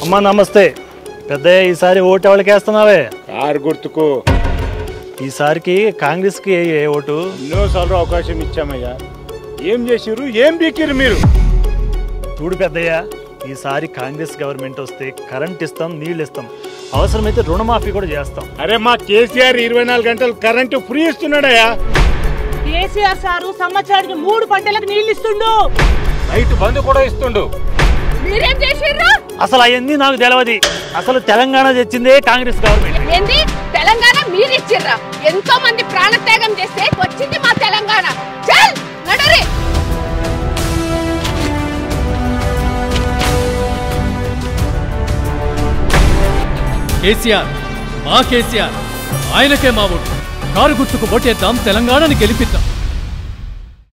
అమ్మా నమస్తే పెద్ద ఈసారి ఓటు ఎవరికి వేస్తున్నావే కారు గుర్తుకు ఈసారికి కాంగ్రెస్కి ఏ ఓటు ఎన్నోసార్లు అవకాశం ఇచ్చామయ్యా ఏం చేసిర్రు ఏం బీకిరు మీరు చూడు పెద్దయ్య ఈసారి కాంగ్రెస్ గవర్నమెంట్ వస్తే కరెంట్ ఇస్తాం నీళ్ళు ఇస్తాం అవసరమైతే రుణమాఫీ కూడా చేస్తాం అరే మా కేసీఆర్ ఇరవై నాలుగు గంటలు కరెంటు ఫ్రీ ఇస్తున్నాడయ్యా కేసీఆర్ సారు సంవత్సరానికి మూడు పంటలకు నీళ్లు ఇస్తుండు రైతు బంధు కూడా ఇస్తుండు మీరేం చేసిర్రు అసలు అవన్నీ నాకు తెలియదు అసలు తెలంగాణ తెచ్చిందే కాంగ్రెస్ గవర్నమెంట్ ఏంది తెలంగాణ మీరు ఇచ్చిర్రా ఎంతో మంది ప్రాణత్యాగం చేస్తే వచ్చింది మా తెలంగాణ చల్ నడరే కేసీఆర్ మా కేసీఆర్ ఆయనకే మా ఓటు కారు గుర్తుకు ఓటేద్దాం తెలంగాణని గెలిపిద్దాం